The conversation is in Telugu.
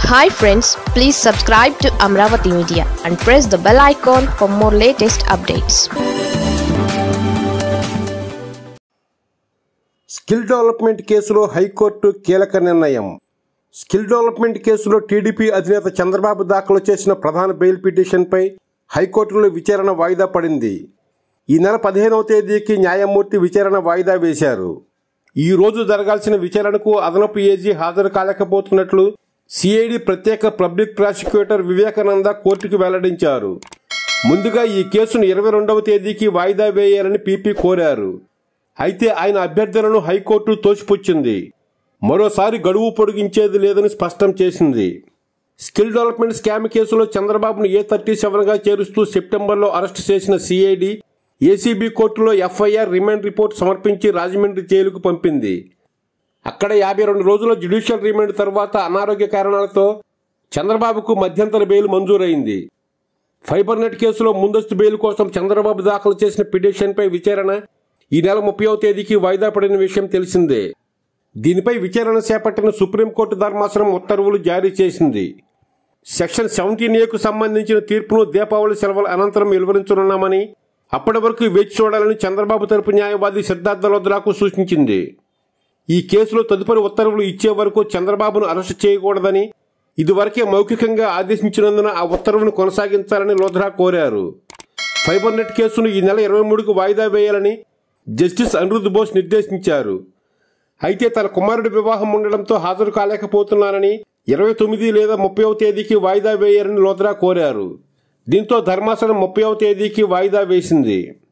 hi friends please subscribe to Amaravati media and press the bell icon for more latest updates skill development కేసులో హైకోర్టు కీలక నిర్ణయం స్కిల్ డెవలప్మెంట్ కేసులో టీడీపీ అధినేత చంద్రబాబు దాఖలు చేసిన ప్రధాన బెయిల్ పిటిషన్పై హైకోర్టులో విచారణ వాయిదా పడింది ఈ నెల పదిహేనవ తేదీకి న్యాయమూర్తి విచారణ వాయిదా వేశారు ఈ రోజు జరగాల్సిన విచారణకు అదనపు ఏజీ హాజరు కాలేకపోతున్నట్లు సిఐడి ప్రత్యేక పబ్లిక్ ప్రాసిక్యూటర్ వివేకానంద కోర్టుకు వెల్లడించారు ముందుగా ఈ కేసును ఇరవై రెండవ తేదీకి వాయిదా వేయాలని పీపీ కోరారు అయితే ఆయన అభ్యర్థనను హైకోర్టు తోసిపుచ్చింది మరోసారి గడువు పొడిగించేది లేదని స్పష్టం చేసింది స్కిల్ డెవలప్మెంట్ స్కామ్ కేసులో చంద్రబాబును ఏ థర్టీ సెవెన్గా చేరుస్తూ సెప్టెంబర్లో అరెస్టు చేసిన సిఐడి ఏసీబీ కోర్టులో ఎఫ్ఐఆర్ రిమాండ్ రిపోర్ట్ సమర్పించి రాజమండ్రి జైలుకు పంపింది అక్కడ యాభై రెండు రోజుల జ్యుడిషియల్ రిమాండ్ తర్వాత అనారోగ్య కారణాలతో చంద్రబాబుకు మధ్యంతర బెయిల్ మంజూరైంది ఫైబర్ నెట్ కేసులో ముందస్తు బెయిల్ కోసం చంద్రబాబు దాఖలు చేసిన పిటిషన్పై విచారణ ఈ నెల ముప్పైవ తేదీకి వాయిదా పడిన విషయం తెలిసిందే దీనిపై విచారణ చేపట్టిన సుప్రీంకోర్టు ధర్మాసనం ఉత్తర్వులు జారీ చేసింది సెక్షన్ సెవెంటీన్ ఏకు సంబంధించిన తీర్పును దీపావళి సెలవుల అనంతరం వెలువరించనున్నామని అప్పటి వరకు వేచి చూడాలని చంద్రబాబు తరపు న్యాయవాది సిద్ధార్థ లోద్రాకు సూచించింది ఈ కేసులో తదుపరి ఉత్తర్వులు ఇచ్చే వరకు చంద్రబాబును అరెస్టు చేయకూడదని ఇదివరకే మౌఖికంగా ఆదేశించినందున ఆ ఉత్తర్వును కొనసాగించాలని లోధ్రా కోరారు ఫైబర్ నెట్ కేసును ఈ నెల ఇరవై మూడుకు వాయిదా వేయాలని జస్టిస్ అనిరుద్ బోస్ నిర్దేశించారు అయితే తన కుమారుడి వివాహం ఉండడంతో హాజరు కాలేకపోతున్నానని ఇరవై తొమ్మిది లేదా ముప్పైవ తేదీకి వాయిదా వేయాలని లోధ్రా కోరారు దీంతో ధర్మాసనం ముప్పైవ తేదీకి వాయిదా వేసింది